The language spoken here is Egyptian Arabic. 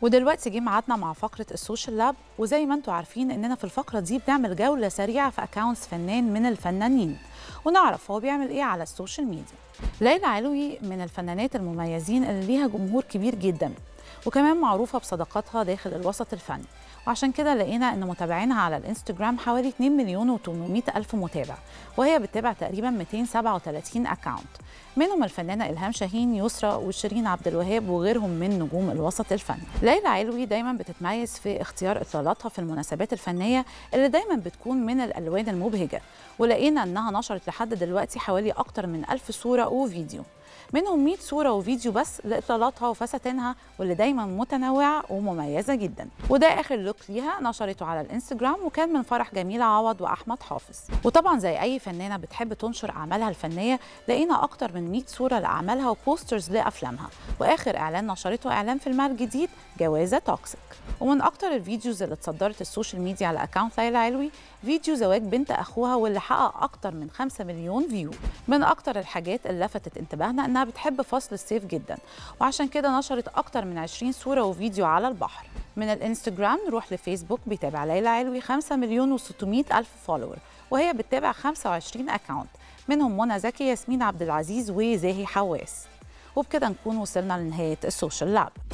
ودلوقتي جه ميعادنا مع فقره السوشيال لاب وزي ما انتم عارفين اننا في الفقره دي بنعمل جوله سريعه في اكونتس فنان من الفنانين ونعرف هو بيعمل ايه على السوشيال ميديا ليلى علوي من الفنانات المميزين اللي ليها جمهور كبير جدا وكمان معروفه بصداقتها داخل الوسط الفني وعشان كده لقينا ان متابعينها على الانستجرام حوالي 2 مليون و800 الف متابع وهي بتتابع تقريبا 237 اكونت منهم الفنانه الهام شاهين يسرا وشيرين عبد الوهاب وغيرهم من نجوم الوسط الفني ليلى علوي دايما بتتميز في اختيار اطلالاتها في المناسبات الفنيه اللي دايما بتكون من الالوان المبهجه ولقينا انها نشرت لحد دلوقتي حوالي اكتر من 1000 صوره وفيديو منهم 100 صوره وفيديو بس لاطلالاتها وفساتينها واللي دايما متنوعه ومميزه جدا وده اخر لوك ليها نشرته على الانستجرام وكان من فرح جميله عوض واحمد حافظ وطبعا زي اي فنانه بتحب تنشر اعمالها الفنيه لقينا اكتر من 100 صوره لاعمالها وبوسترز لافلامها واخر اعلان نشرته اعلان فيلمها الجديد جوازه توكسيك ومن اكتر الفيديوز اللي اتصدرت السوشيال ميديا على اكونت ليلى علوي فيديو زواج بنت اخوها واللي حقق اكتر من 5 مليون فيو من اكتر الحاجات اللي لفتت انتباهنا انها بتحب فصل الصيف جدا وعشان كده نشرت اكتر من 20 صوره وفيديو على البحر من الانستجرام نروح لفيسبوك بيتابع ليلى علوي 5 مليون و600 الف فولور وهي بتتابع 25 اكونت منهم منى زكي ياسمين عبد العزيز وزاهي حواس وبكده نكون وصلنا لنهايه السوشيال لاب